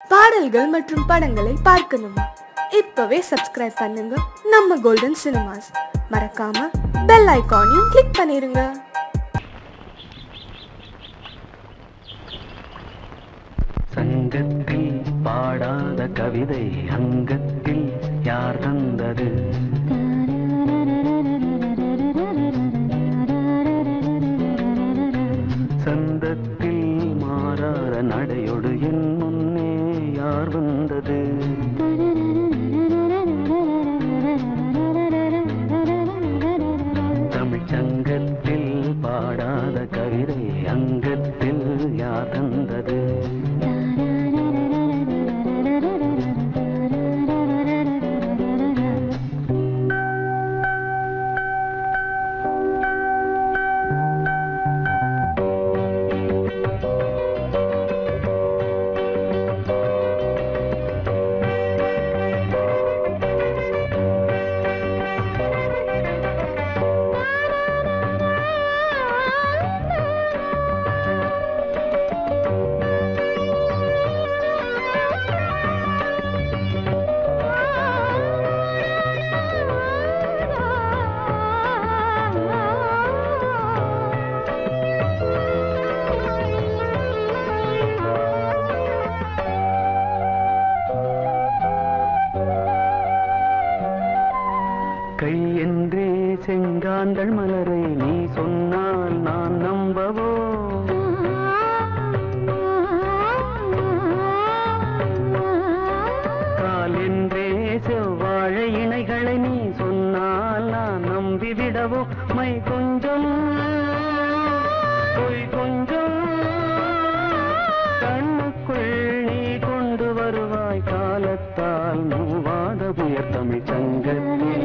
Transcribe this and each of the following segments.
பாடல்கள் மற்றும் படங்களை பார்க்கணுமா இப்பவே சப்ஸ்கிரைப் பண்ணுங்க நம்ம கோல்டன் சினிமாஸ் மறக்காம பெல் ஐகானையும் கிளிக் பண்ணிருங்க சங்கத்தில் பாடாத கவிதை அங்கத்தில் யார் தந்தது சந்தத்தில் மாறாத நடையொடு என் முன்னே யார் வந்தது தமிழ் சங்கத்தில் பாடாத கவிதை அங்கத்தில் யார் தந்தது கை என்றே செங்காந்தள் மலரை நீ சொன்னால் நான் நம்பவோ கால் என்றே செவ்வாழை இணைகளை நீ சொன்னால் நான் நம்பிவிடவோ மை கொஞ்சம் பொய் கொஞ்சம் கண்ணுக்குள் நீ கொண்டு வருவாய் காலத்தால் மூவாத புயர் தமிழ் சங்கத்தில்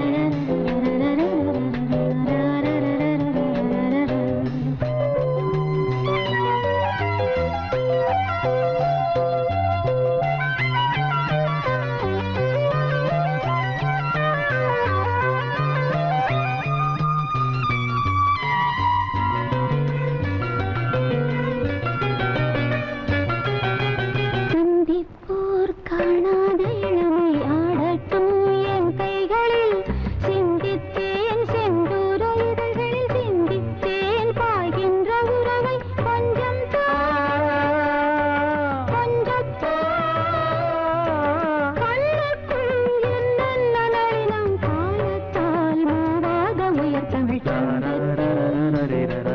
சிந்திப்போர் காணாத இளமை ஆடட்டும் என் கைகளில் சிந்தித்தேன் செந்தூர இதழ்களில் சிந்தித்தேன் பாய்கின்ற உறவை கொஞ்சம் தா, கொஞ்சம் தா. கண்ணுக்குள் என்னென்ன நளினம் காலத்தால் மூவாக உயர் தமிழ் சங்கத்தில்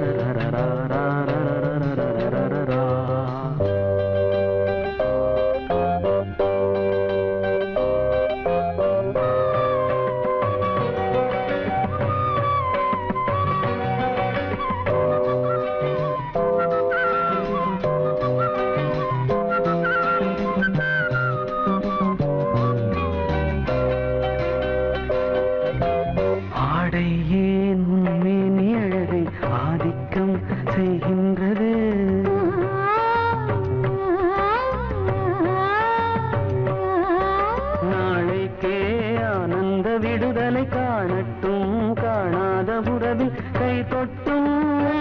ஆடை ஏன் உண்மேனி அழகை ஆதிக்கம் செய்கின்றது நாளைக்கே ஆனந்த விடுதலை காணட்டும் காணாத உறவில் கை தொட்டும்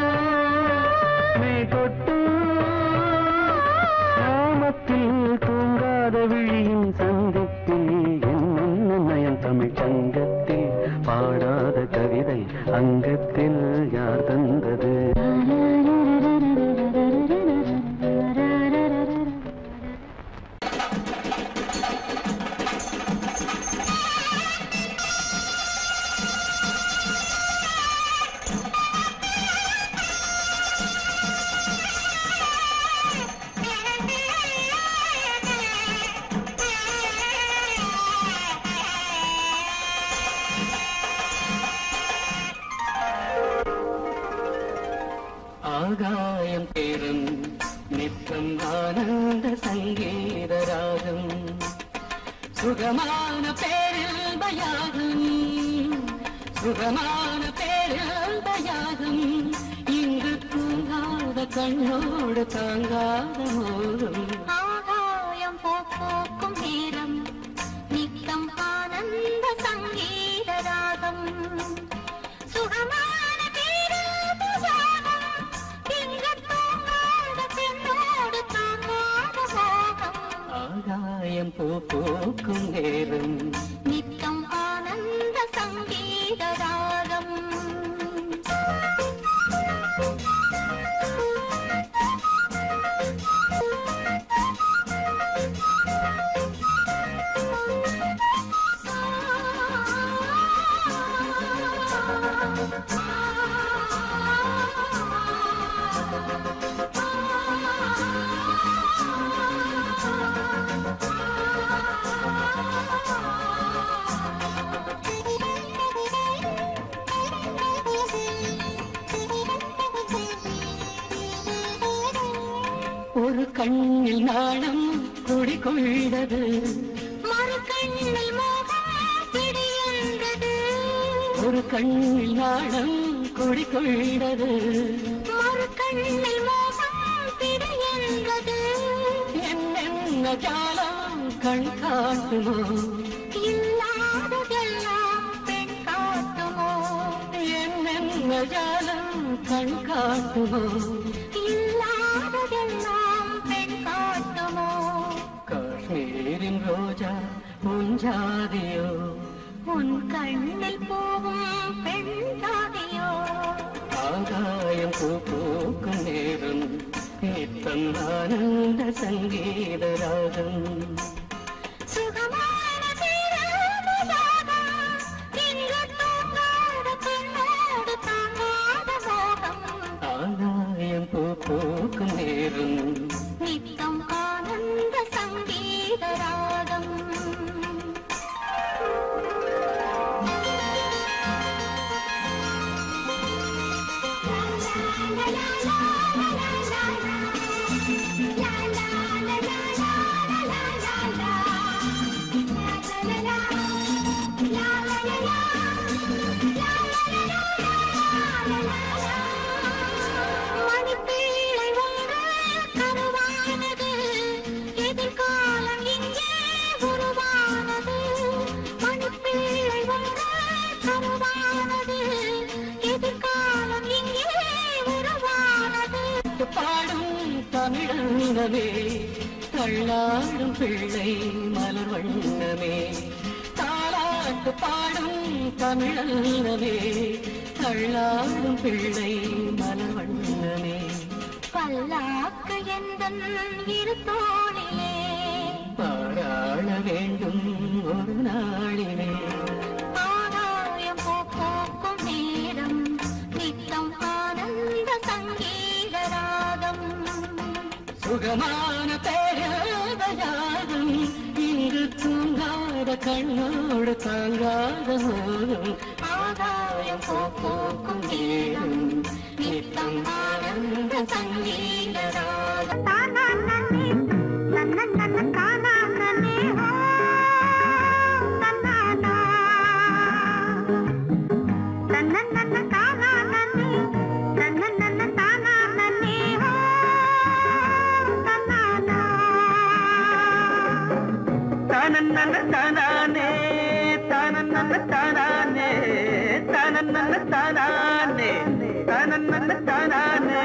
மெய் தொட்டும் கிராமத்தில் தூங்காத விழியின் சந்திப்பில் என்னென்ன நயம் தமிழ் சங்கத்தில் பாடாத கவிதை அங்கத்தில் யார் தந்தது ஆகாயம் தேரும் நித்தம் ஆனந்த சங்கீத ராகம் சுகமான பேரில் பயாகம் சுகமான பேரில் பயாகம் இங்கு தூங்காத கண்ணோடு தாங்காத மோகம் ஆகாயம் போக்கும் நேரம் நித்தம் ஆனந்த சங்கீத ராகம் சுகமான பேராத யாகம், இங்கு தூங்காத பெண்ணோடு தாங்காத மோகம். ஆகாயம் பூ பூக்கும் நேரம் நித்தம் ஆனந்த சங்கீத ராகம் ஒரு கண்ணில் நாணம் குடிகொண்டது மறு கண்ணில் மோகம் பிடியென்றது ஒரு கண்ணில் நாணம் குடிகொண்டது மறு கண்ணில் மோகம் பிடியென்றது என்னென்ன ஜாலம் கண் காட்டுமோ இல்லாததெல்லாம் பெண் காட்டுமோ என்னென்ன ஜாலம் கண் காட்டுமோ இல்லாததெல்லாம் பெண் காட்டுமோ காஷ்மீரின் ரோஜா உஞ்சாதியோ உன் கண்ணில் போகும் பெண் தாதியோ ஆகாயம் பூ பூக்கும் நேரம் நித்தம் ஆனந்த சங்கீத ராகம் சுகமான தீராததாகம், இங்கு தூங்காத பெண்ணோடு தாங்காத மோகம். ஆகாயம் பூ பூக்கும் நேரம் நித்தம் ஆனந்த சங்கீத ராகம் மணிப்பேழை ஒன்று கருவானது எதிர்காலம் இங்கே உருவானது மணிப்பேழை ஒன்று கருவானது எதிர்காலம் இங்கே உருவானது பாடும் தமிழங்கமே தள்ளாடும் பிள்ளை மலர் வண்ணமே தாளாட்டு பாடும் தமிழங்கமே தள்ளாடும் பிள்ளை மலர் வண்ணமே பல்லாக்கு எந்தன் இரு தோளிலே பாராள வேண்டும் ஒரு நாளிலே ஆகாயம் பூ பூக்கும் நேரம் நித்தம் ஆனந்த சங்கீத ராகம் சுகமான பேரதயாகும் இங்கு தூங்காத கண்ணோடு தாங்காத மோகம் ஆகாயம் பூ பூக்கும் நேரம் நித்தம் ஆனந்த சங்கீத ராகம் தானன்னன தானானே தானன்னன தானானே தானன்னன தானானே தானன்னன தானானே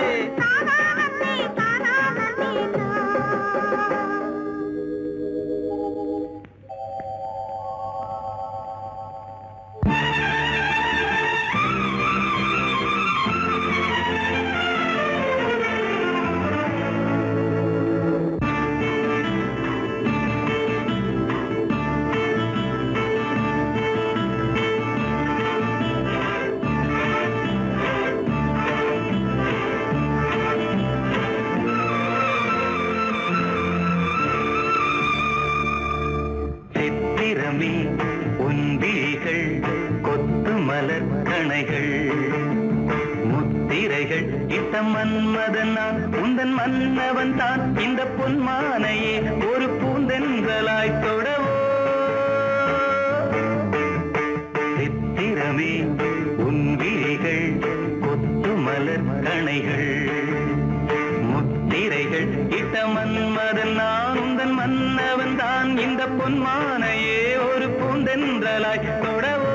சித்திரமே உன்விழிகள் கொத்து மலர் கணைகள் முத்திரைகள் இட்ட மன்மதன் நான் உந்தன் மன்னவன் தான் இந்த பொன்மானையே ஒரு பூந்தென்றலாய் தொடவோ சித்திரமே உன்விழிகள் கொத்து மலர் கணைகள் முத்திரைகள் இட்ட மன்மதன் நான் உந்தன் மன்னவன் தான் இந்த பொன்மானையே ஒரு பூந்தென்றலாய் தொடவோ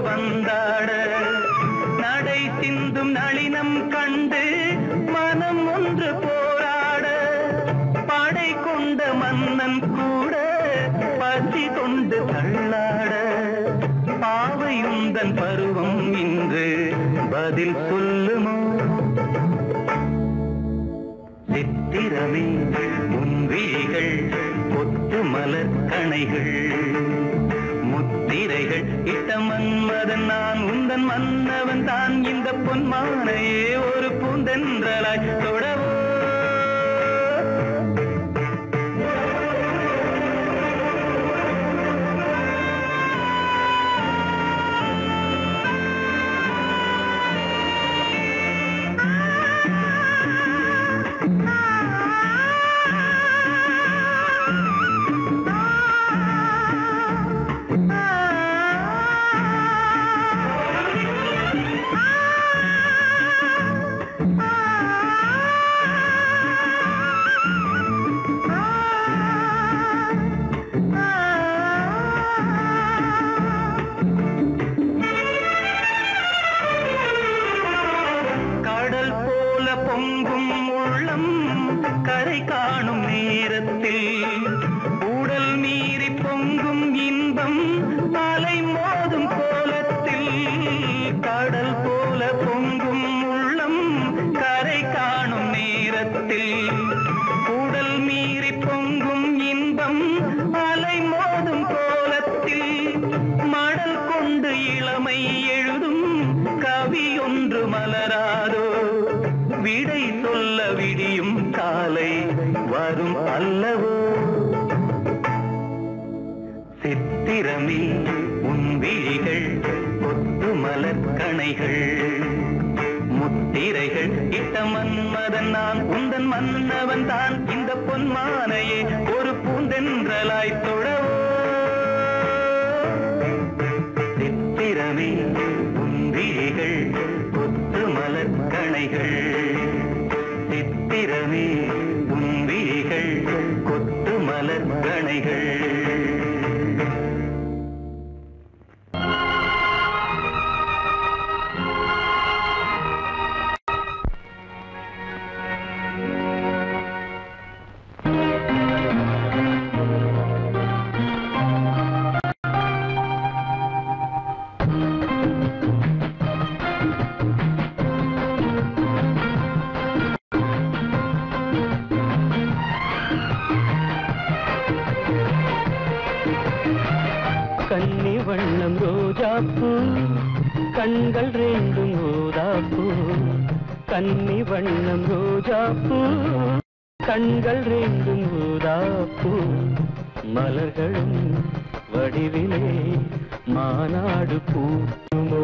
வந்தாட நடை சிந்தும் நளினம் கண்டு மனம் ஒன்று போராட படை கொண்ட மன்னன் கூட பசி கொண்டு தள்ளாட பாவையுந்தன் பருவம் இன்று பதில் சொல்லுமோ சித்திரமே முன்விழிகள் கொத்து மலர் கணைகள் முத்திரைகள் இட்ட மன்மதன் நான் உந்தன் மன்னவன் தான் இந்த பொன்மானையே ஒரு பூந்தென்றலாய் தொடவோ கடல் போல பொங்கும் உள்ளம் கரை காணும் நேரத்தில் உடல் மீறி பொங்கும் இன்பம் அலை மோதும் கோலத்தில் கடல் போல பொங்கும் உள்ளம் கரை காணும் நேரத்தில் உடல் மீறி பொங்கும் இன்பம் அலை மோதும் கோலத்தில் மடல் கொண்டு இளமை எழுதும் கவி ஒன்று மலராதோ விடை சொல்ல விடியும் காலை வரும் அல்லவோ சித்திரமே உன் விழிகள் கொத்து மலர் கணைகள் முத்திரைகள் இட்ட மன்மதன் நான் உந்தன் மன்னவன் தான் இந்த பொன்மானையே ஒரு பூந்தென்றலாய் தொடவோ சித்திரமே உன் விழிகள் கொத்து மலர் கணைகள் சித்திரமே உன் விழிகள் கொத்து மலர் கணைகள் கன்னி வண்ணம் ரோஜாப்பூ கண்கள் ரெண்டும் ஊதாப்பூ கன்னி வண்ணம் ரோஜாப்பூ கண்கள் ரெண்டும் ஊதாப்பூ மலர்களும் வடிவிலே மாநாடு பூக்குமோ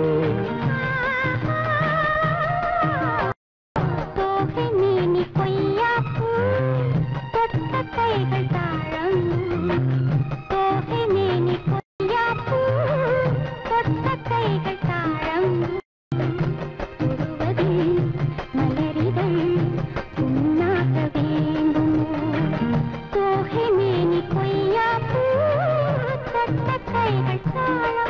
தோகை மேனி கொய்யாப்பூ தொட்ட கைகள் தாழம் தோகை மேனி கொய்யாப்பூ தொட்ட கைகள் தாழம் தொடுவதில் மலரிதழ் புண்ணாக வேண்டும் தோகை மேனி கொய்யாப்பூ தொட்ட கைகள் தாழம்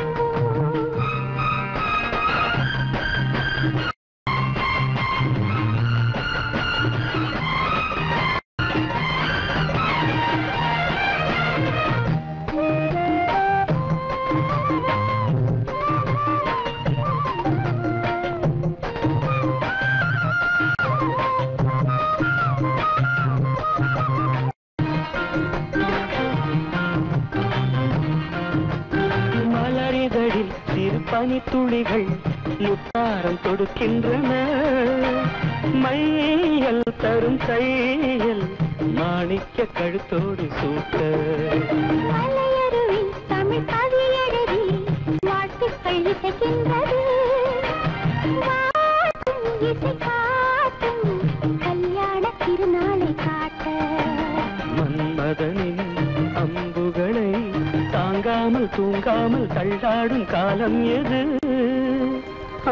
மலரிதழில் சிறு பனித்துளிகள் முத்தாரம் தொடுக்கின்றன மையல் தரும் கையல் மாணிக்க கழுத்தோடு சூட்ட மலையருவி தமிழ் கவி எழுதி வாழ்த்துக்கள் இசைக்கின்றது வாட்டும் இசை காட்டும் கல்யாண திருநாளை காட்ட மன்மதனின் அம்புகளை தாங்காமல் தூங்காமல் தள்ளாடும் காலம் எது ஆ,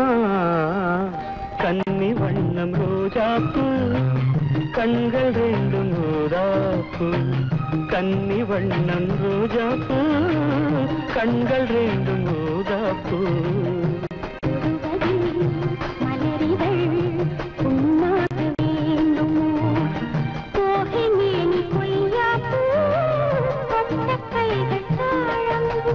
கன்னி வண்ணம் ரோஜாப்பு கண்கள் ரெண்டும் ரோஜாப்பு கன்னி வண்ணம் ரோஜாப்பு கண்கள் ரெண்டும் ரோஜாப்பு கொய்யாப்பூ தொடுவதில் மலரிதழ் புண்ணாக வேண்டுமோ தோகை மேனி கொய்யாப்பூ கொண்ட கைகள் தாழம்பூ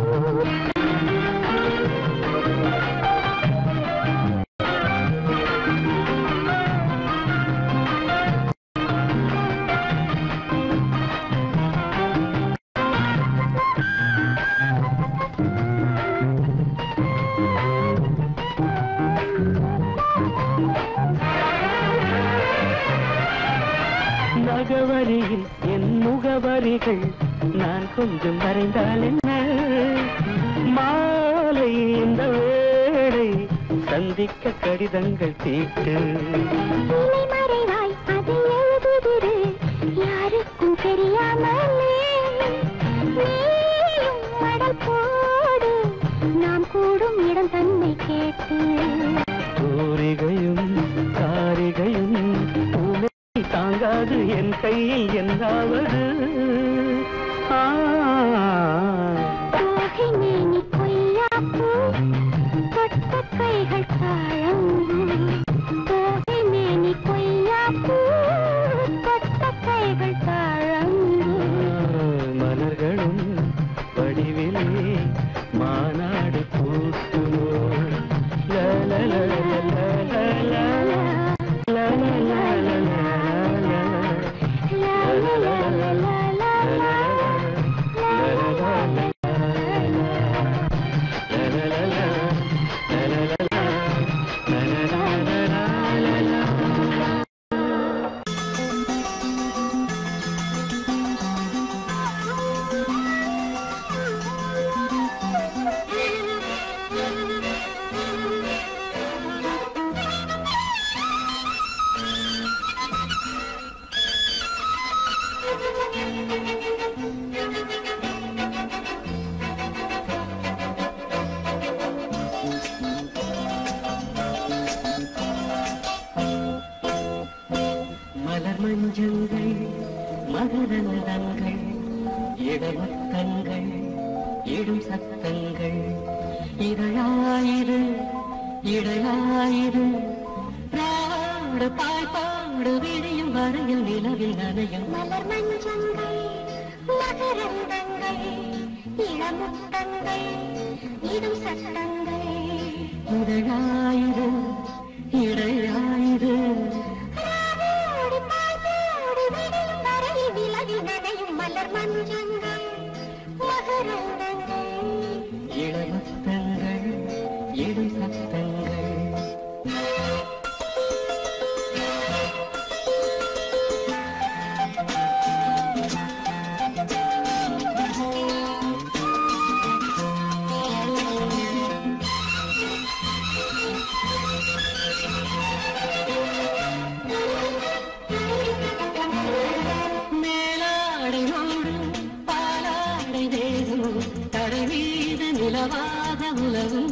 நகவரியில் என் முகவரிகள் நான் கொஞ்சம் வரைந்தால் என்ன மாலை இந்த வேளை சந்திக்க கடிதங்கள் தீட்டு இலை மறைவாய் அதை எழுதுதிரு யாருக்கும் தெரியாமலே நீயும் மடல் போடு நாம் கூடும் இடம் தன்னை கேட்டு தூரிகையும் காரிகையும் பூனை தாங்காது என் கையில் என்னாவது ஆ தோகை மேனி கொய்யாப்பூ தொட்ட கைகள் தாழம்பூ தோகை மேனி கொய்யாப்பூ தொட்ட கைகள் தாழம்பூ மலர்களும் வடிவிலே மாநாடு பூத்துமோ மலர் மஞ்சங்கள் மகரந்தங்கள் இடமுத்தங்கள் இடும் சத்தங்கள் இதழாயிரு இடையாயிரு பாடு பாய் பாடு விடியும் வரையில் நிலவில் நனையும் மலர் மஞ்சங்கள் மகரந்தங்கள் இளமுத்தங்கள் இடும் சட்டங்கள் இதழாயிரு இடையாயிரு ராவோடு பாயோடு விடியும் வரையில் விலகி நனையும் மலர் மஞ்சங்கள் மகரந்தங்கள் இளமுத்தங்கள் இடும் சத்தங்கள் மேலாடை மாடும் பாலாடை தேகும் தடை மீது நிலவாக உலவும்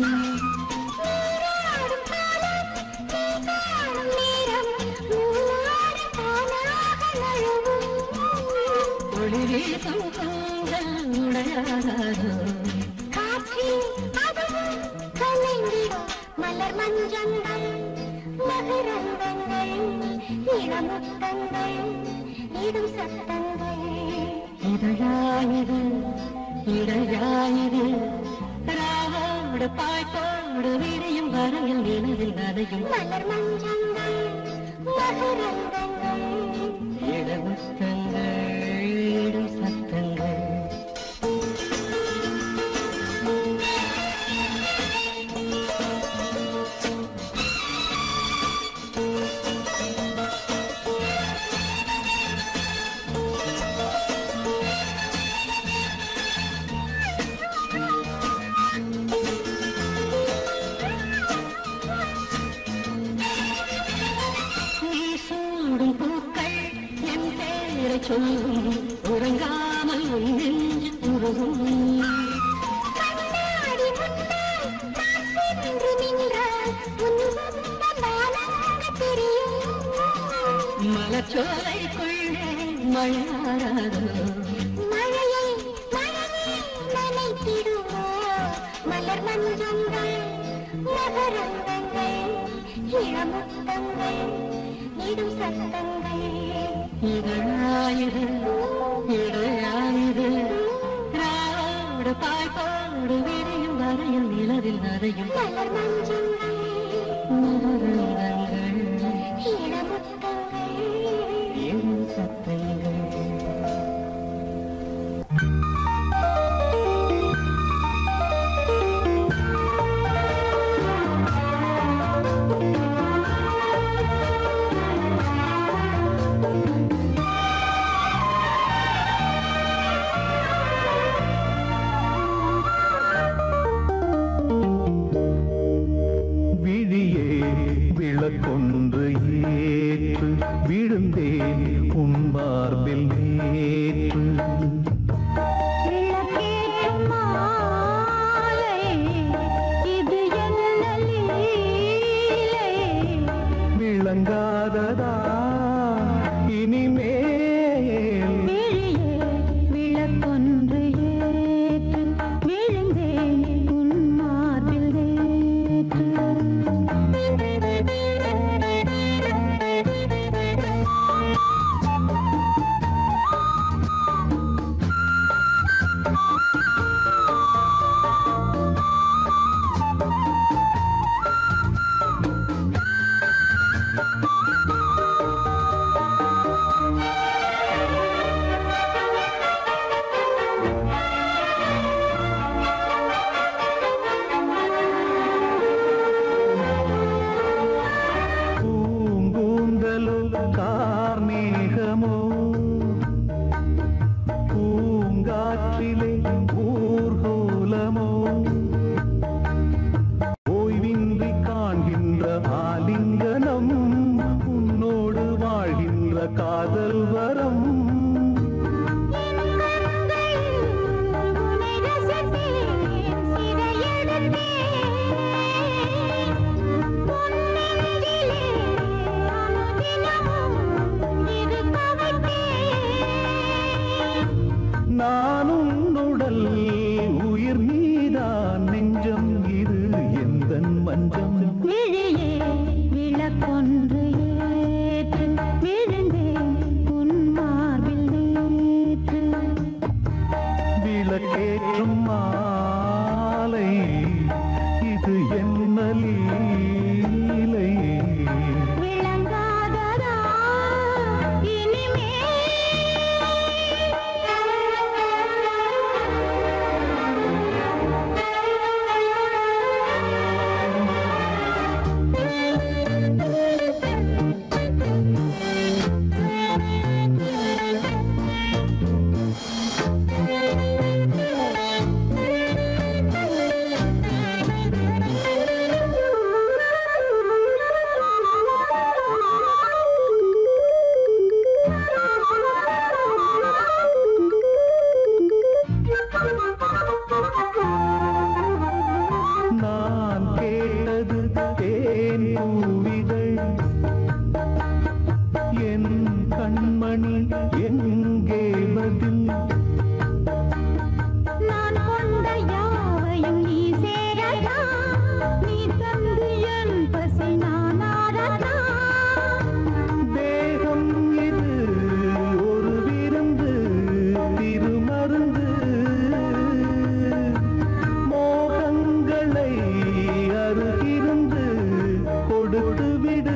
நீராடும் காலம் நீ காணும் நேரம் நூலாடி தானாக நழுவும் ஒளி வீசும் கூந்தல் உடையாதோ காற்றில் அதுவும் கலைந்திடும் மலர் மஞ்சங்கள் மகரந்தங்கள் இளமுத்தங்கள் இடும் சத்தங்கள் இதழாயிரு இடையாயிரு ராவோடு பாய்ப்போடு விரியும் வரையில் நிலவில் நனையும் மலர் மஞ்சங்கள் மகரந்தங்கள் இடமுத்தங்கள் இடும் சத்தங்கள் நீ சூடும் பூக்கள் என் பேரை சொல்லும் உறங்காமல் உன் நெஞ்சு உருகும் கண்ணாடி முன்னால் நான் சென்று நின்றால் உன் முகம் நானாக தெரியும் மலச்சோலைக்குள்ளே மழையாராதோ மழையை மழையை நனைத்திடுமோ மலர் மஞ்சள் முத்தங்கள் இடும் சத்தங்கள் இதழாயுது இடையாயுது ராடு பாய்பாடு விரியும் வரையில் நிலவில் நரையும் மலர் மஞ்சங்கள் மலரங்கள் இளமுத்தங்கள் என் சத்தங்கள் விழியே விளக்கொன்று ஏற்று விழுந்தேன் உன் மார்பில் நேற்று விளக்கேற்றும் மாலை இது என்ன லீலை விளங்காததா இனிமேல் விழியே விளக்கொன்று ஏற்று விழுந்தேன் உன் மார்பில் பூங்கூந்தலோ கார்மேகமோ பூங்காற்றிலே ஊர்கோலமோ ஓய்வின்றி காண்கின்ற ஆலிங்கனம் உன்னோடு வாழ்கின்ற காதல் வரம் உன்னை ரசித்தேன் சிறையெடுத்தேன் பொன்னெஞ்சிலே அனுதினமும் இருக்க வைத்தேன் நான் உன்னுடல் உயிர் நீதான் நெஞ்சம் இது எந்தன் மஞ்சம் விழியே விளக்கொன்று ஏற்று விழுந்தேன் உன் மார்பில் நேற்று விளக்கேற்றும் மாலை இது என்ன லீலை விளங்காததா நான் கேட்டது தேன் பூவிகள் என் கண்மணி எங்கே பதில் நான் கொண்ட யாவையும் நீ சேரதா நீ தந்து என் பசி நான் ஆரதா தேகம் இது ஒரு விருந்து திருமருந்து மோகங்களை அருகிருந்து கொடுத்து விடு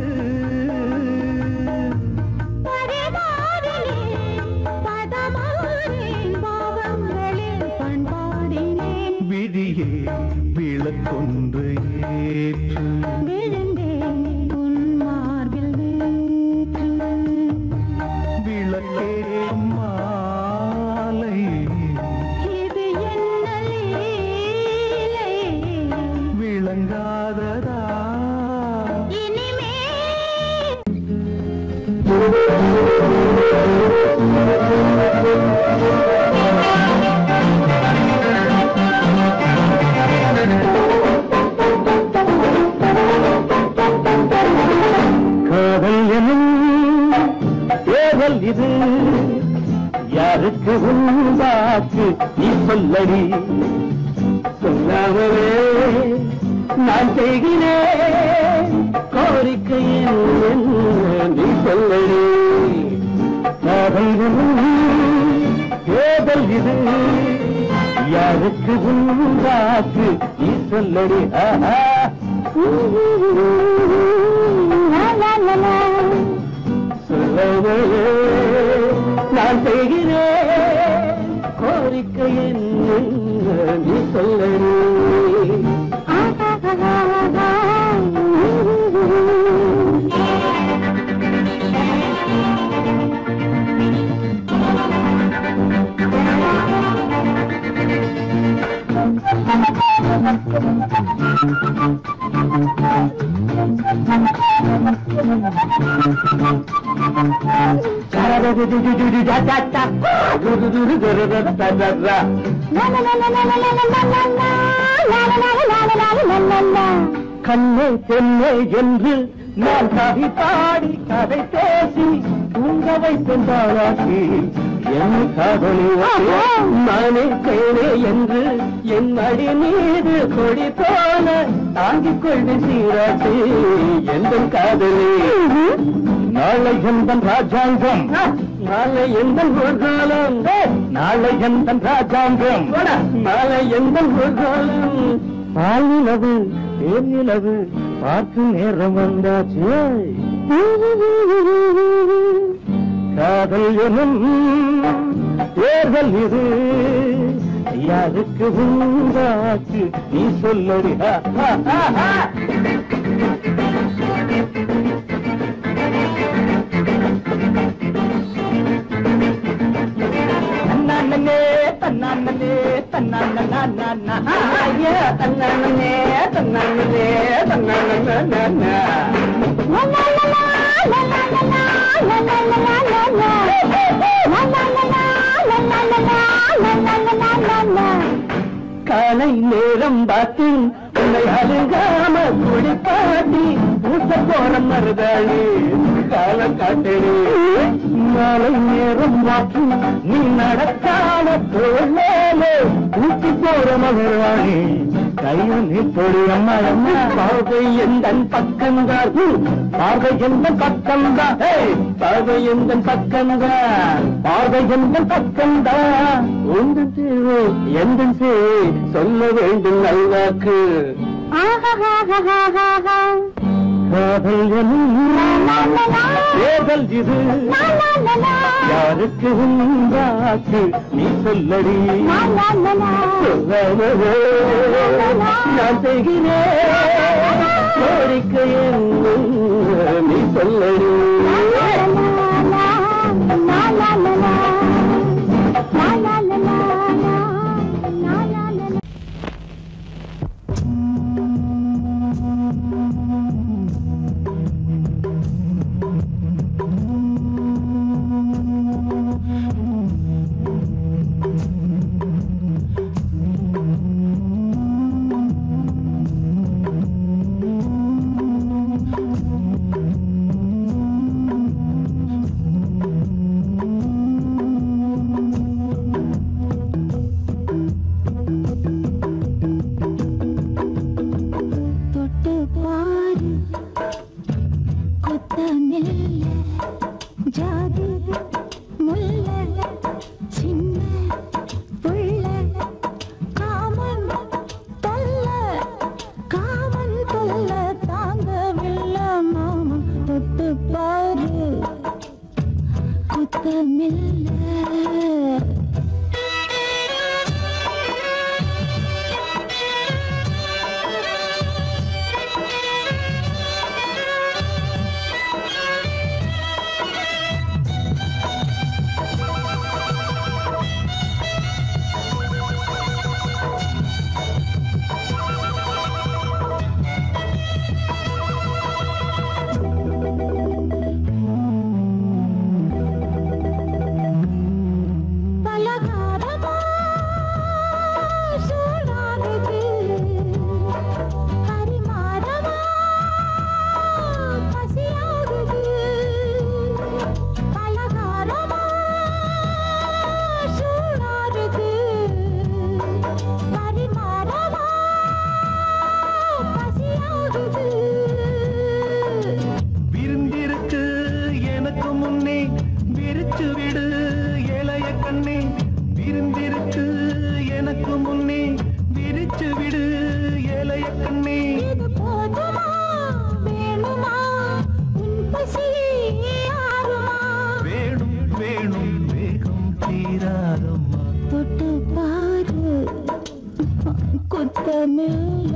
பரிமாறினேன் பதமாறேன் பாவங்களில் பண்பாடினேன் விழியே விளக்கொன்று ஏற்று விழுந்தேன் உன் மார்பில் நேற்று விளக்கேற்றும் மாலை இது என்ன லீலை விளங்காததா இனிமே காதல் எனும் ஏவல் இது யாருக்கு உண்டாச்சு நீ சொல்லடி சொல்லாமலே நான் செய்கிறேன் கோரிக்கை என்ன நீ சொல்லடி ஏதல் இது யாருக்கு உண்டாக்கு நீ சொல்லடி ஆஹா சொல்லவே நான் செய்கிறேன் கோரிக்கை என்ன நீ சொல்லடி கண்ணே தென்னை என்று நான் கவி பாடி கதை பேசி தூங்க வைத்தென்றாளாக்கி என் காதலி நானே தேனே என்று என் மடி மீது கொடி போல தாங்கிக் கொள்வி சீராட்டி எந்த காதலி நாளை எந்த ராஜாங்கம் நாளை எந்த ஊர்காலம் நாளை எந்த ராஜாங்கம் நாளை எந்த ஊர்காலம் பாலினவு தேனிலவு பார்க்கும் நேரம் வந்தாச்சு காதல் எனும் தேர்தல் இது யாருக்கு உண்டாச்சு நீ சொல்லடி ஹா, ஹா, ஹா, ஹா. தன்னானே தன்னானே தன்னானே ஐயா தன்னானே தன்னானே தன்னானே காலை நேரம் பார்த்து உன்னை அழுகாம குடிப்பாட்டி பூச போற மருதாளி கால காட்டடி மாலை நேரம் வாக்கி நீ நடக்காம தோழே ஊட்டி போற மகராணி கையில் நீ தொழி அம்மா அம்மா பார்வை எந்த பக்கம்தான் பார்வை எந்த பக்கம்தான் ஏய், பார்வை எந்த பக்கம்தான் பார்வை எந்த பக்கம்தான் உங்கள் சேவை எந்த சேவை சொல்ல வேண்டும் நல்வாக்கு காதல் எனும் தேர்தல் இது யாருக்கு உண்டாக்கு நீ சொல்லடி சொல்லவே நான் செய்கிறேன் கோரிக்கை என்ன நீ சொல்லடி தொட்டு பாரு கொத்த நெல்ல ஜாதி முல்ல சின்ன புள்ள காமன் தொல்ல காமன் தொல்ல தாங்கவில்ல மாமா தொட்டு பாரு கொத்த மெல்ல கண்ணே விருந்திருக்கு எனக்கு முன்னே விரிச்சு விடு ஏலைய கண்ணே இது போதுமா வேணுமா உன் பசி ஆறுமா வேணும் வேணும் வேகம் தீராதம்மா தொட்டு பாரு குத்தமில்ல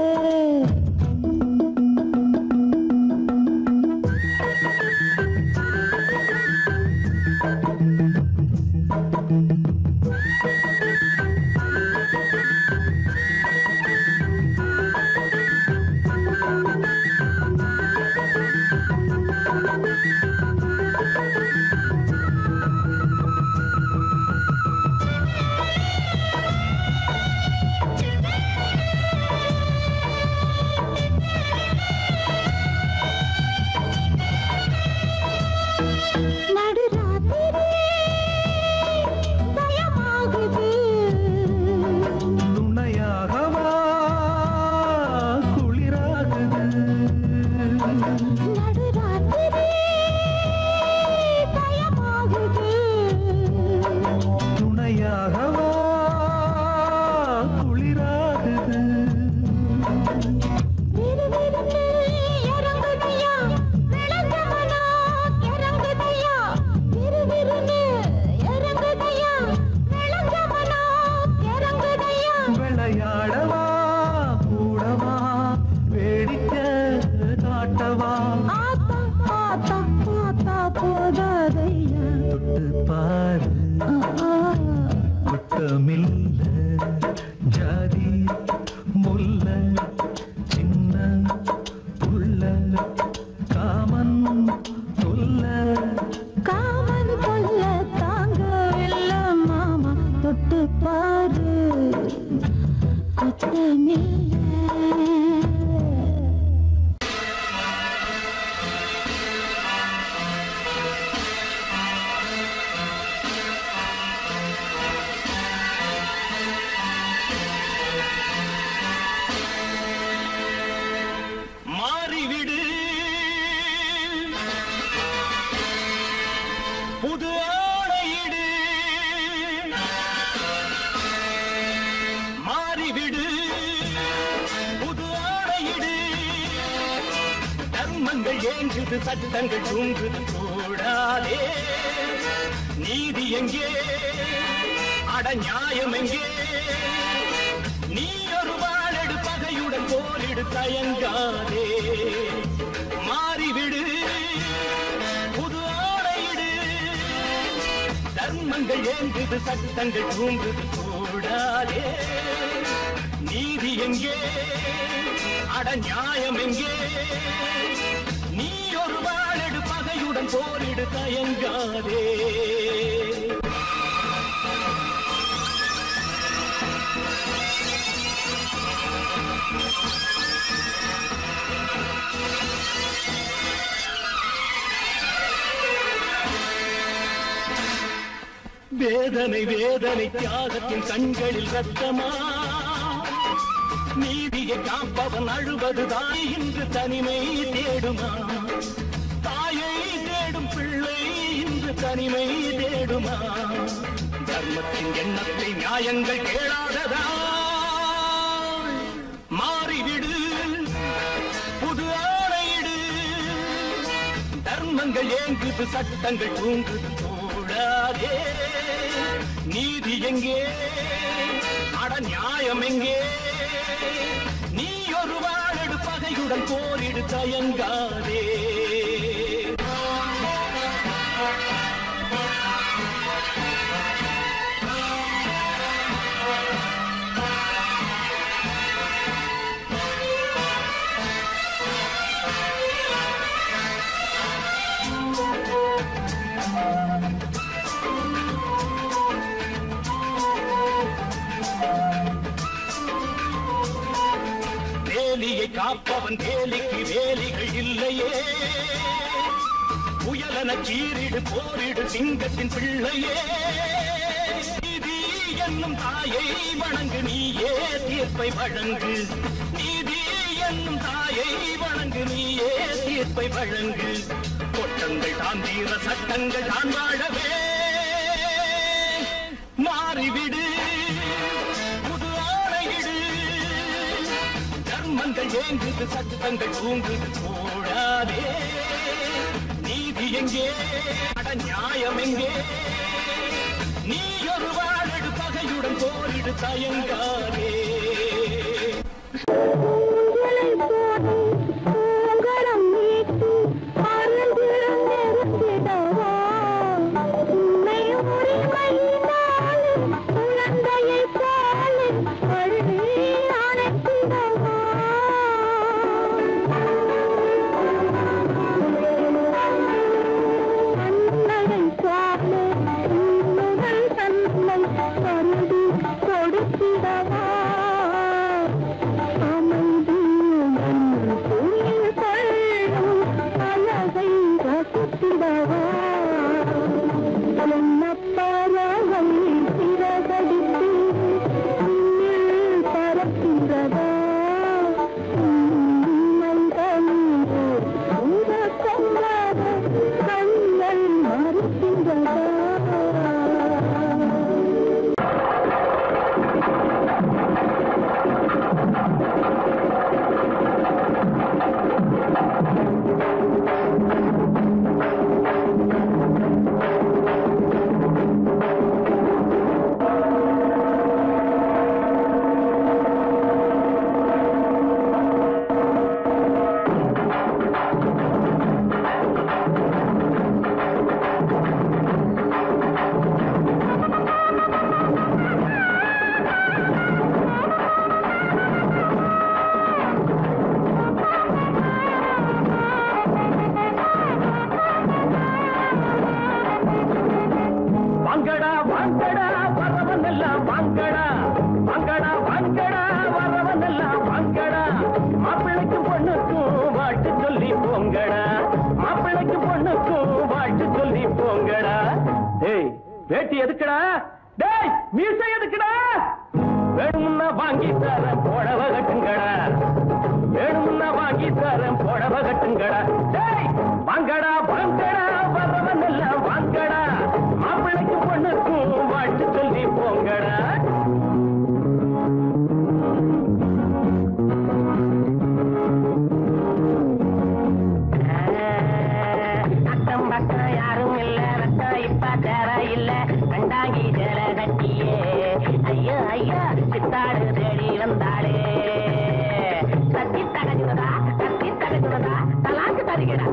நடுராத்திரி பயமாகுது துணையாகவா குளிராகுது நடுராத்திரி பயமாகுது துணையாகவா குளிராகுது விறுவிறுன்னு இறங்குதையா விளக்கமனா இறங்குதையா விறுவிறுன்னு இறங்குதையா விளக்கமனா இறங்குதையா விளையாடவா கூடவா வேடிக்கை காட்டவா ஆத்தா ஆத்தா ஆத்தா போதாதையா தொட்டு பாரு ஆ, ஆ. குட்டமில்ல ஜாதி முல்ல சின்ன புள்ள காமன் சொல்ல காமன் கொல்ல தாங்கவில்லை மாமா தொட்டு பாரு குத்தமில்ல மாறிவிடு புது ஆடையிடு மாறிவிடு புது ஆடையிடு தர்மங்கள் ஏங்குது சட்டங்கள் தூங்குது கூடாதே நீதி எங்கே அட நியாயம் எங்கே நீ ஒரு வாழெடு பகையுடன் போரிடு தயங்காதே மாறிவிடு புது ஆடையிடு தர்மங்கள் ஏங்குது சட்டங்கள் தூங்குது கூடாதே நீதி எங்கே அட நியாயம் எங்கே நீ ஒரு வாழெடு பகையுடன் போரிடு தயங்காதே வேதனை வேதனை தியாகத்தின் கண்களில் ரத்தமா நீதியை காப்பவன் அழுவது தாய் இன்று தனிமை தேடுமா தாயை தேடும் பிள்ளை இன்று தனிமை தேடுமா தர்மத்தின் எண்ணத்தை நியாயங்கள் கேளாததா மாறிவிடு புது ஆணையிடு தர்மங்கள் ஏங்குது சட்டங்கள் தூங்குது கூடாதே நீதி எங்கே அட நியாயம் எங்கே நீ ஒரு வாழெடு பகையுடன் போரிடு தயங்காதே வேலியை காப்பவன் வேலிக்கு வேலிகள் இல்லையே புயலன சீரிடு போரிடு சிங்கத்தின் பிள்ளையே நீதி என்னும் தாயை வணங்கு நீயே தீர்ப்பை வழங்கு நீதி என்னும் தாயை வணங்கு நீயே தீர்ப்பை வழங்கு கொட்டங்கள் தான் தீர சட்டங்கள் தான் வாழவே மாறிவிடு புது ஆணையிடு தர்மங்கள் ஏங்குது சட்டங்கள் தூங்குது போடாதே நீதி எங்கே அட நியாயம் எங்கே நீ ஒரு வாழடு பகையுடன் போரிடு தயங்காதே பூங்கலம் நீட்டு பறந்து நிறுத்திடவா உன்னை உரிமையினாலே குழந்தையைப் போல அழுதி அணைத்திடவா அன்னையை போல உன்னுடன் தன்னை கருதி கொடுத்திடவா அமைதியும் புரிந்து கொள்ளும் அழகை ரசித்திடவா பறவை சிறகடித்து உன்னில் பறக்கின்றதா உண்மைகளிலே உறக்கல்லாத கண்கள் மறுக்கின்றதா வாங்கடா வாங்கடா வரவன் எல்லாம் வாங்கடா வாங்கடா வாங்கடா வரவன் எல்லாம் வாங்கடா மாப்பிள்ளைக்கும் பொண்ணுக்கும் வாழ்த்து சொல்லி போங்கடா மாப்பிள்ளைக்கும் பொண்ணுக்கும் வாழ்த்து சொல்லி போங்கடா டேய் வேட்டி எதுக்குடா டேய் மீசை எதுக்குடா வேணும்னா வாங்கி தரேன் புடவ கட்டுங்கடா வேணும்னா வாங்கி தரேன் புடவ கட்டுங்கடா டேய் வாங்கடா வாங்கடா வரவன் எல்லாம் வாங்கடா மாப்பிள்ளைக்கு பொண்ணுக்கும் வாழ்த்து சொல்லி போங்கடா அக்கம் பக்கம் யாரும் இல்ல ரத்தம் இப்ப தேவை இல்ல கண்டாங்கி ஜல கட்டியே ஐயோ ஐயோ சித்தாடு தேடி வந்தாளே தத்தி தகஜுதா தத்தி தகஜுதா தலாக்கு தருகிறா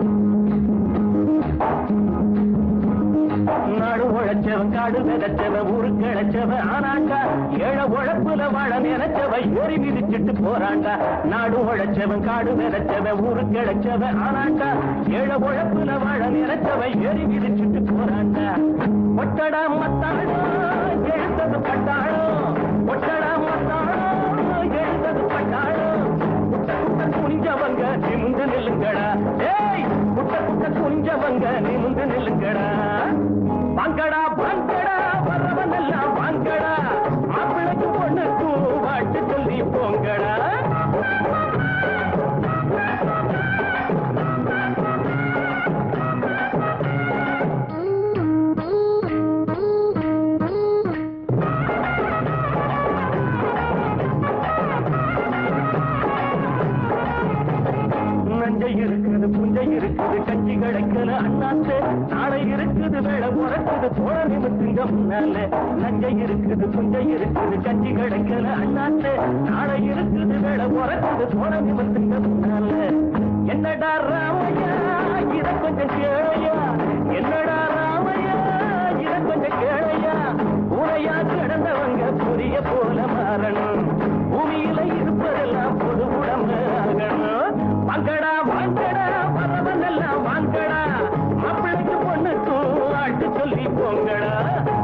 நாடு உழைச்சவன் காடு விதைச்சவன் ஊருக்கு இழைச்சவன் ஆனாக்கா ஏழ உழைப்புல வாழ நினைச்சவ ஏறி மிதிச்சிட்டு போறாண்டா நாடு உழைச்சவன் காடு விதைச்சவன் ஊருக்கு இழைச்சவன் ஆனாக்கா ஏழ உழைப்புல வாழ நினைச்சவ ஏறி மிதிச்சிட்டு போறாண்டா ஒட்டடா மத்தாளோ எழுந்தது பட்டாளோ ஒட்டடா மத்தாளோ எழுந்தது பட்டாளோ குட்ட குட்ட குனிஞ்சவங்க நிமிந்து நில்லுங்கடா ஏய் குட்ட குட்ட குனிஞ்சவங்க நிமிந்து நில்லுங்கடா வாங்கடா வாங்கடா வரவன் எல்லாம் வாங்கடா மாப்பிள்ளைக்கு பொண்ணுக்கும் வாழ்த்து சொல்லி போங்கடா நஞ்சை இருக்குது புஞ்சை இருக்குது கஞ்சி கிடைக்கல அண்ணாத்து நாளை இருக்குது வேலை உறக்குது போற நிமித்துங்க முன்னால நஞ்சை இருக்குது புஞ்சை இருக்குது கஞ்சி கிடைக்கல அண்ணாத்து நாளை இருக்குது வேலை உறக்குது போற நிமித்துங்க முன்னால என்னடா ராமையா இத கொஞ்சம் கேளையா என்னடா ராமையா இத கொஞ்சம் கேளையா உரையா கிடந்தவங்க புரிய போல மாறணும் பூமியில இருப்பதெல்லாம் பொது உடம்பு ஆகணும் வாங்கடா வாங்கடா வரவன் எல்லாம் வாங்கடா மாப்பிள்ளைக்கு பொண்ணுக்கும் ஆட்டு சொல்லி போங்கடா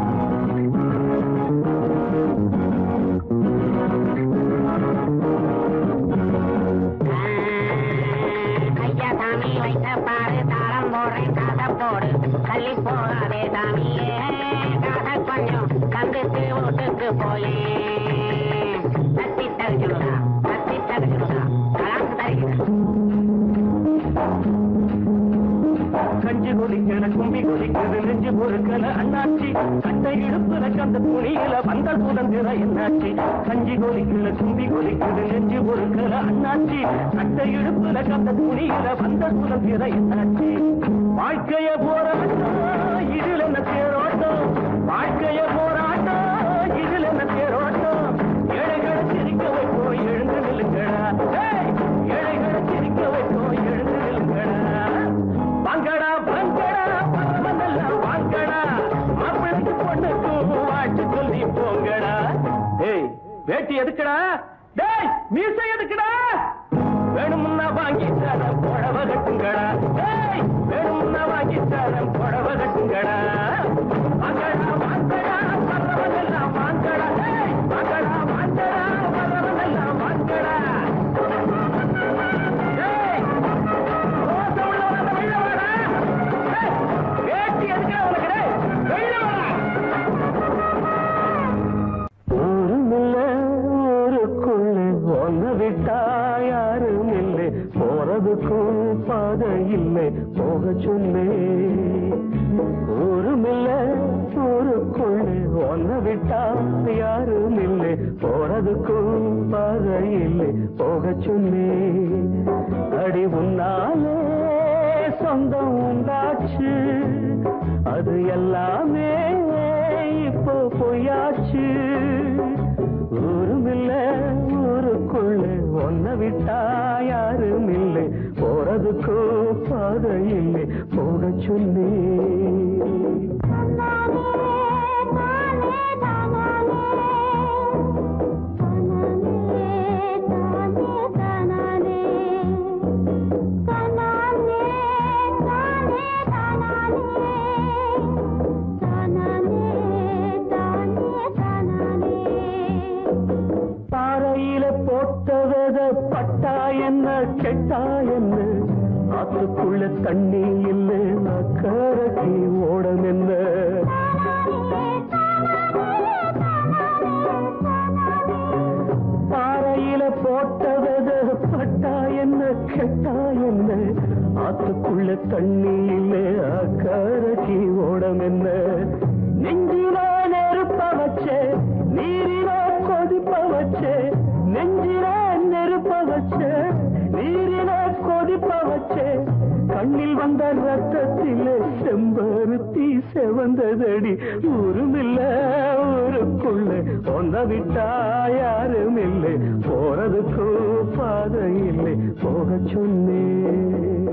ஐயா சாமி வைத்த பாரு தாளம் போடுறேன் காதை போடு தள்ளி போகாதே சாமியே காதை கொஞ்சம் கந்துட்டு வீட்டுக்கு போயே தத்தி தரிச்சுடுதா தத்தி தரிச்சுடுதா கலாந்து தருகிறேன் கஞ்சி கொதிக்கல கும்பி கொதிக்குது நெஞ்சு பொறுக்கல அண்ணாச்சி சட்டை இடுப்புல கந்த துணியில வந்த சுதந்திர என்னாச்சி கஞ்சி கொதிக்கல கும்பி கொதிக்குது நெஞ்சு பொறுக்கல அண்ணாச்சி சட்டை இடுப்புல கந்த துணியில வந்த சுதந்திர என்னாச்சி வாழ்க்கைய போராட்டம் இதில் என்ன தேரோட்டம் வாழ்க்கைய போராட்டம் இதில் என்ன தேரோட்டம் ஏழைகளை சிரிக்க வைப்போம் எழுந்து நில்லுங்கடா ஏய், ஏழைகளை சிரிக்க வைப்போம் எழுந்து நில்லுங்கடா வாங்கடா வாங்கடா பரவதெல்லாம் வாங்கடா மாப்பிள்ளைக்கு பொண்ணுக்கும் வாழ்த்து சொல்லி போங்கடா டேய் வேட்டி எதுக்குடா டேய் மீசை எதுக்குடா வேணும்னா வாங்கி தரேன் புடவ கட்டுங்கடா டேய் வேணும்னா வாங்கி தரேன் புடவ கட்டுங்கடா வாங்கடா வாங்கடா பரவதெல்லாம் வாங்கடா டேய் வாங்கடா வாங்கடா பரவதெல்லாம் வாங்கடா டேய் ரோச உள்ளவன வெளில வாடா டேய் வேட்டி எதுக்குடா உனக்கு டேய் வெளில வாடா ஊருமில்ல ஊருக்குள்ள ஒன்னு விட்டா யாரும் இல்லை போறதுக்கும் பாதை இல்லை போக சொல்லு ஊருமில்ல ஊருக்குள்ள ஒன்னு விட்டா யாரும் இல்லை போறதுக்கும் பாதை இல்லை போக சொல்லு அடி உன்னாலே சொந்தம் உண்டாச்சு அது எல்லாமே இப்போ பொய்யாச்சு ஊருமில்ல ஊருக்குள்ள ஒன்ன விட்டா யாரும் இல்லை போறதுக்கோ பாதை இல்லை போக சொல்லி பாறையில போட்ட வித பட்டா என்ன கெட்டா என்ன ஆத்துக்குள்ள தண்ணி இல்லை அக்கறைக்கு ஓடம் என்ன பாறையில போட்ட வித பட்டா என்ன கெட்டா என்ன ஆத்துக்குள்ள தண்ணி இல்லை அக்கறைக்கு ஓடம் என்ன நெஞ்சில நெருப்ப வச்சே நீரில கொதிப்ப வச்சே நெஞ்சில நெருப்ப வச்சே நீரில கொதிப்ப வச்சே கண்ணில் வந்த ரத்தத்திலே செம்பருத்தி செவந்ததடி ஊருமில்ல ஊருக்குள்ள ஒன்ன விட்டா யாரும் இல்லை போறதுக்கு பாதை இல்லை போக சொன்னேன்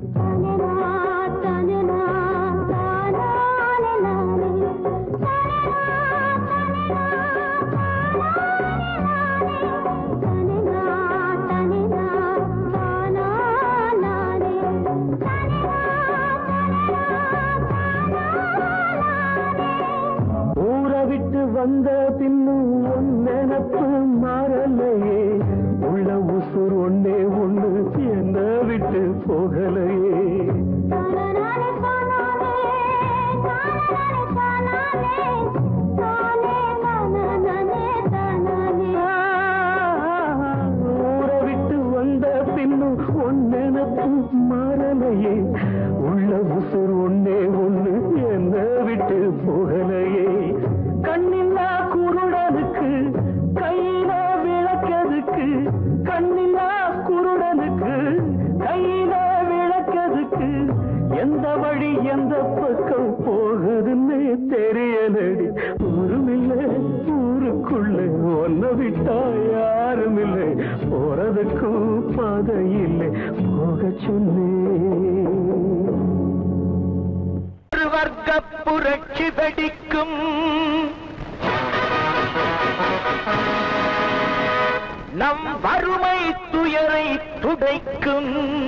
ஊரை விட்டு வந்த பின்னும் உன் நினப்பு மாறலையே உள்ள உசுர் ஒன்னே ஒண்ணு என்ன விட்டு போகலையே ஊரை விட்டு வந்த பின்னும் உன் நினப்பு மாறலையே உள்ள உசுர் ஒன்னே ஒண்ணு என்ன விட்டு போகலையே கண்ணில்லா குருடனுக்கு கையில விளக்கதுக்கு கண்ணில்லா குருடனுக்கு கையில விளக்கதுக்கு எந்த வழி எந்த பக்கம் போகுதுன்னு தெரியலடி ஊருமில்லை ஊருக்குள்ள ஒன்ன விட்டா யாரும் இல்லை போறதுக்கும் பாதை இல்லை போக சொன்னேன் ஒரு வர்க்க புரட்சி வெடிக்கும் நம் வறுமை துயரை துடைக்கும்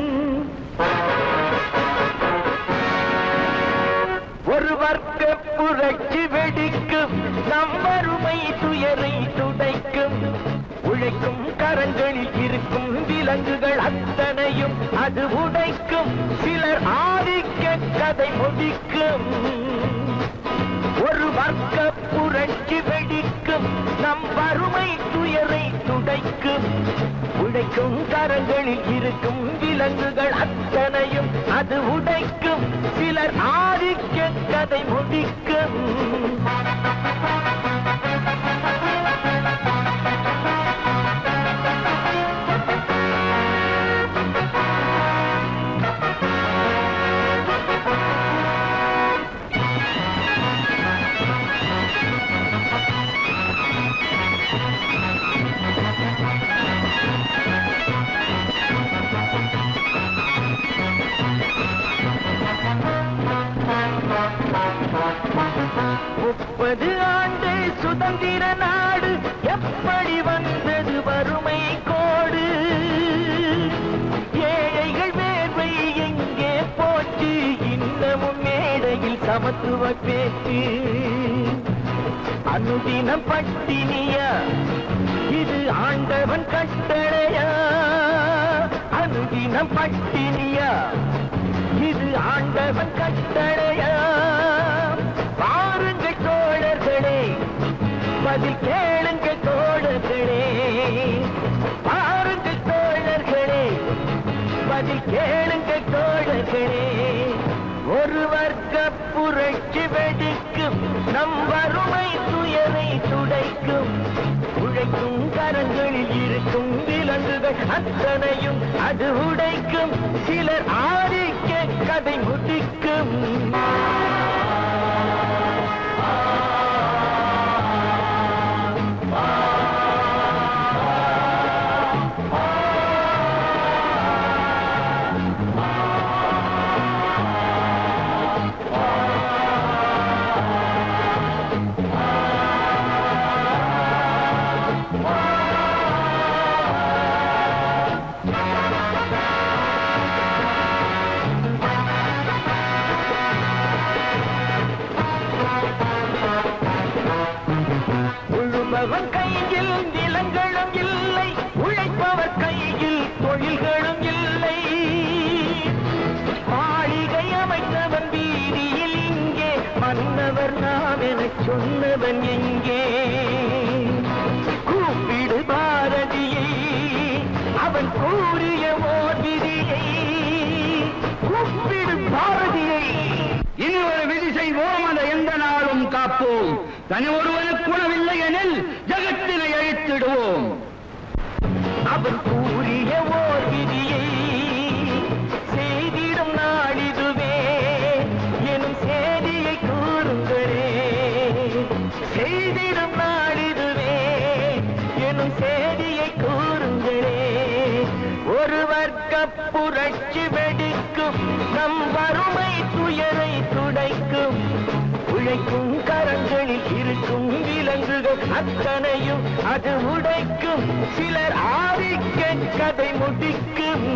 ஒரு வர்க்க புரட்சி வெடிக்கும் நம் வறுமை துயரை துடைக்கும் உழைக்கும் கரங்களில் இருக்கும் விலங்குகள் அத்தனையும் அது உடைக்கும் சிலர் ஆதிக்க கதை முடிக்கும் ஒரு வர்க்க புரட்சி வெடிக்கும் நம் வறுமை துயரை துடைக்கும் உழைக்கும் உழைக்கும் கரங்களில் இருக்கும் விலங்குகள் அத்தனையும் அது உடைக்கும் சிலர் ஆதிக்க கதை முடிக்கும் முப்பது ஆண்டு சுதந்திர நாடு எப்படி வந்தது வறுமை கோடு ஏழைகள் வேர்வை எங்கே போச்சு இன்னமும் மேடையில் சமத்துவ பேச்சு அனுதினம் பட்டினியா இது ஆண்டவன் கட்டளையா அனுதினம் பட்டினியா இது ஆண்டவன் கட்டளையா பாருங்கள் தோழர்களே பதில் கேளுங்க தோழர்களே பாருங்கள் தோழர்களே பதில் கேளுங்க தோழர்களே ஒரு வர்க்க புரட்சி வெடிக்கும் நம் வறுமை துயரை துடைக்கும் உழைக்கும் கரங்களில் இருக்கும் விலங்குகள் அத்தனையும் அது உடைக்கும் சிலர் ஆதிக்க கதை முடிக்கும் உழுபவன் கையில் நிலங்களும் இல்லை உழைப்பவர் கையில் தொழில்களும் இல்லை மாளிகை அமைத்தவன் வீதியில் இங்கே மன்னவர் நாம் எனச் சொன்னவன் எங்கே கூப்பிடு பாரதியை அவன் கூறிய ஓர் விதியை கூப்பிடு பாரதியை இனி ஒரு விதி செய்வோம் அதை எந்த நாளும் காப்போம் தனி ஒருவனுக்கு குணமில்லை எனில் ஜகத்தினை அழித்திடுவோம் அவன் கூறிய ஓர் விதியை செய்திடும் நாளிதுவே எனும் செய்தியை கூறுங்களே செய்திடும் நாளிதுவே எனும் செய்தியை கூறுங்களே ஒரு வர்க்க புரட்சி வெடிக்கும் நம் வறுமை துயரை துடைக்கும் உழைக்கும் கரங்களில் இருக்கும் விலங்குகள் அத்தனையும் அது உடைக்கும் சிலர் ஆதிக்க கதை முடிக்கும்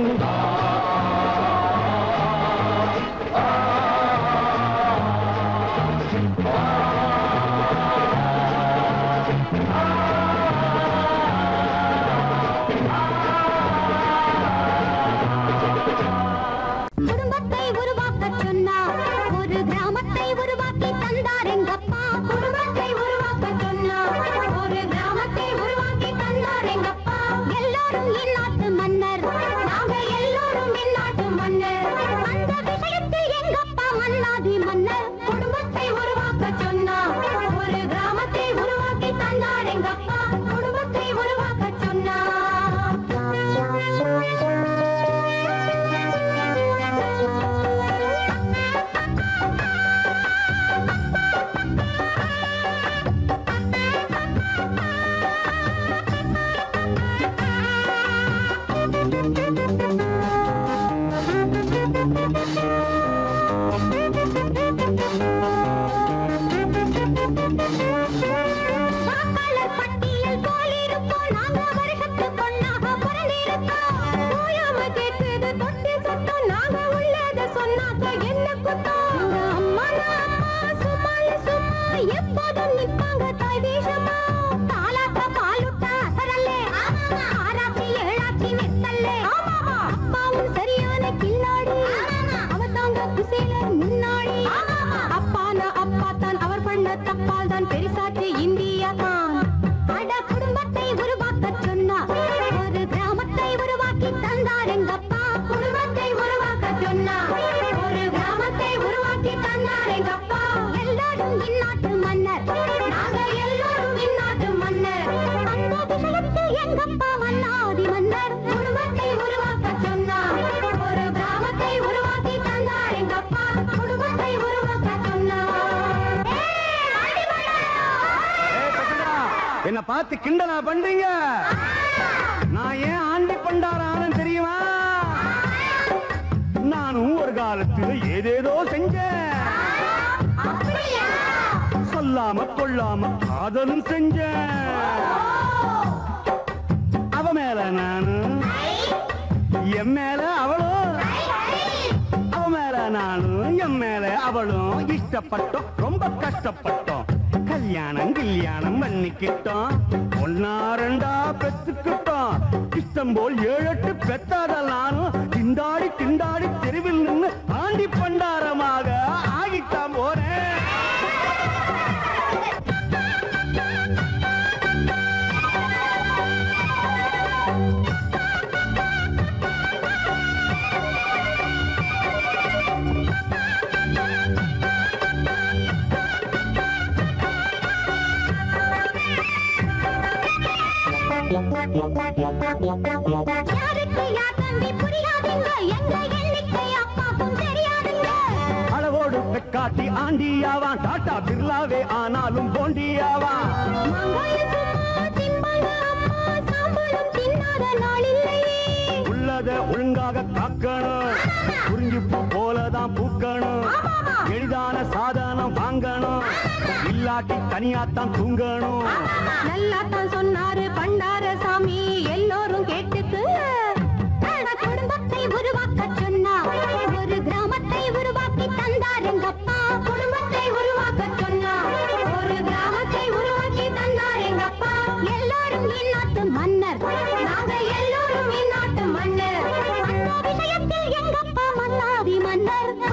குடும்பத்தை உருவாக்க சொன்னார் ஒரு கிராமத்தை உருவாக்கி தந்தார் எங்கப்பா குடும்பத்தை உருவாக்க சொன்னார் ஒரு கிராமத்தை உருவாக்கி தந்தார் எங்கப்பா எல்லாரும் இந்நாட்டு மன்னர் நாங்க எல்லாரும் இந்நாட்டு மன்னர் அந்த விஷயத்தில் எங்கப்பா மன்னாதி மன்னர் குடும்பத்தை உருவாக்க சொன்னார் ஒரு கிராமத்தை உருவாக்கி தந்தார் எங்கப்பா குடும்பத்தை உருவாக்க சொன்னார் வாக்காளர் பட்டியல் போலிருப்போம் நாங்க வருஷத்துக்கு ஒண்ணாக பிறந்திருக்கோம் ஓயாம கேட்குது தொட்டி சத்தம் நாங்க உள்ளத சொன்னாக்க என்ன குத்தம் எங்க அம்மானா அம்மா சும்மால சும்மா எப்போதும் நிப்பாங்க தாய் தேசமா தாலாட்ட பாலுட்ட அசரல்லே ஆராத்தி ஏழாத்தி மெத்தல்லே அப்பாவும் சரியான கில்லாடி அவ தாங்க குசேலர் முன்னாடி அப்பானா அப்பா தான் அவர் பண்ண தப்பால் தான் பெரிசாச்சு இந்தியா தான் அட குடும்பத்தை உருவாக்க சொன்னா ஒரு கிராமத்தை என்ன பார்த்து கிண்டலா பண்றீங்க நான் ஏன் ஆண்டி பண்டாரான்னு தெரியுமா நானும் ஒரு காலத்துல ஏதேதோ செஞ்சேன் சொல்லாம கொள்ளாம காதலும் செஞ்சேன் அவ மேல நானு என் மேல அவளும் அவ மேல நானும் என் மேல அவளும் இஷ்டப்பட்டோம் ரொம்ப கஷ்டப்பட்டோம் கல்யாணம் கல்யாணம் பண்ணிக்கிட்டோம் ஒன்னா ரெண்டா பெத்துக்கிட்டோம் இஷ்டம் போல் ஏழு எட்டு பெத்தாத நானும் திண்டாடி திண்டாடி தெருவில் நின்று ஆண்டி பண்டாரமாக ஆகிட்டான் போறேன் யாருக்கு யார் தம்பி புரியாதுங்க எங்க எண்ணிக்கை அப்பாக்கும் தெரியாதுங்க அளவோடு பெக்காட்டி ஆண்டியாவான் டாட்டா பிர்லாவே ஆனாலும் போண்டியாவான் மங்காயம் சும்மா திம்பாங்க அம்மா சாம்பலும் தின்னாத நாள் இல்லையே உள்ளத ஒழுங்காக காக்கணும் புரிஞ்சுப்பு போலதான் பூக்கணும் எளிதான சாதனம் வாங்கணும் இல்லாட்டி தனியாத்தான் தூங்கணும் நல்லா தான் சொன்னாரு பண்டார சாமி எல்லோரும் கேட்டுக்குங்க அட குடும்பத்தை உருவாக்க சொன்னா ஒரு கிராமத்தை உருவாக்கி தந்தார் எங்கப்பா குடும்பத்தை உருவாக்க சொன்னா ஒரு கிராமத்தை உருவாக்கி தந்தார் எங்கப்பா எல்லாரும் இந்நாட்டு மன்னர் நாங்க எல்லோரும் இந்நாட்டு மன்னர் அந்த விஷயத்தில் எங்கப்பா மன்னாதி மன்னர்